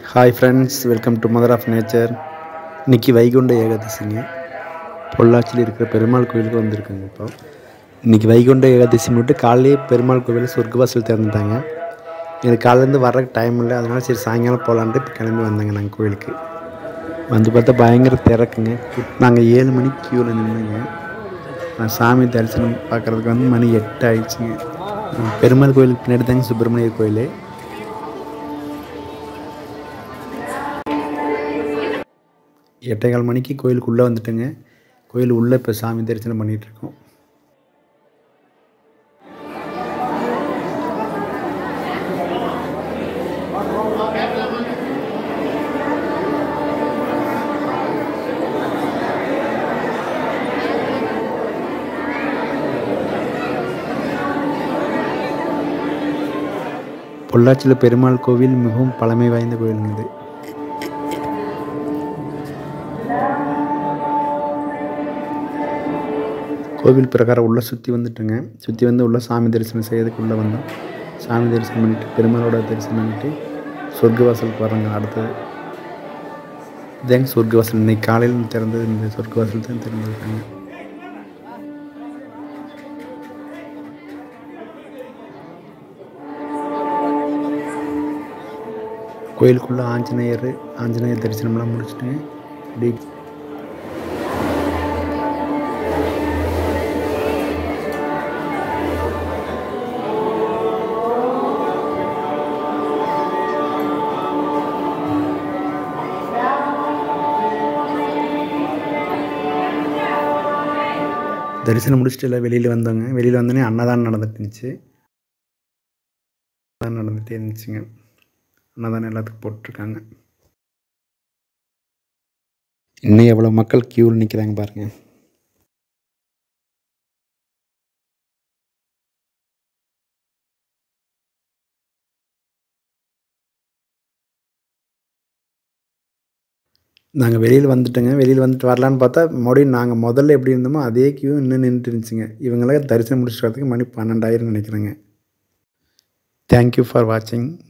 hi friends welcome to mother of nature இன்னைக்கு வைகுண்ட ஏகாதசிங்க பொள்ளாச்சியில் இருக்கிற பெருமாள் கோயிலுக்கு வந்திருக்குங்க இப்போ இன்னைக்கு வைகுண்ட ஏகாதசி மட்டும் காலையிலே பெருமாள் கோவில் சொர்க்கவாசல் திறந்துட்டாங்க எனக்கு காலையிலேருந்து வர டைம் இல்லை அதனால சரி சாயங்காலம் போகலான்ட்டு இப்போ கிளம்பி வந்தாங்க நாங்கள் கோயிலுக்கு வந்து பார்த்தா பயங்கர திறக்குங்க நாங்கள் ஏழு மணிக்கு க்யூவில் நின்றுங்க நான் சாமி தரிசனம் பார்க்குறதுக்கு வந்து மணி எட்டு ஆயிடுச்சுங்க பெருமாள் கோயிலுக்கு பின்னாடி தாங்க சுப்பிரமணியர் கோயில் எட்டே கால் மணிக்கு கோயிலுக்குள்ளே வந்துட்டேங்க கோயில் உள்ளே இப்போ சாமி தரிசனம் பண்ணிகிட்ருக்கோம் பொள்ளாச்சியில் பெருமாள் கோவில் மிகவும் பழமை வாய்ந்த கோயிலுங்க இது கோவில் பிரகாரம் உள்ளே சுற்றி வந்துட்டுங்க சுற்றி வந்து உள்ளே சாமி தரிசனம் செய்யறதுக்கு உள்ளே வந்தோம் சாமி தரிசனம் பண்ணிவிட்டு பெருமாளோட தரிசனம் பண்ணிவிட்டு சொர்க்கவாசலுக்கு வரோங்க அடுத்தது இதாங்க சொர்க்கவாசல் இன்னைக்கு காலையில் திறந்தது இந்த சொர்க்கவாசல் தான் திறந்துருக்காங்க கோயிலுக்குள்ளே ஆஞ்சநேயர் ஆஞ்சநேயர் தரிசனம்லாம் முடிச்சுட்டுங்க அப்படியே தரிசனம் முடிச்சுட்டு எல்லாம் வெளியில் வந்தோங்க வெளியில் வந்தோடனே அன்னதானம் நடந்துட்டு இருந்துச்சு அன்னதானம் நடந்துகிட்டே இருந்துச்சுங்க அன்னதானம் எல்லாத்துக்கும் போட்டிருக்காங்க இன்னும் எவ்வளோ மக்கள் க்யூவில் நிற்கிறாங்க பாருங்கள் நாங்கள் வெளியில் வந்துட்டோங்க வெளியில் வந்துட்டு வரலான்னு பார்த்தா மறுபடியும் நாங்கள் முதல்ல எப்படி இருந்தோமோ அதே கியூ இன்னும் நின்றுட்டு இருந்துச்சுங்க இவங்களாம் தரிசனம் முடிச்சுட்டு வரதுக்கு மணி பன்னெண்டாயிரம் நினைக்கிறேங்க தேங்க்யூ ஃபார் வாட்சிங்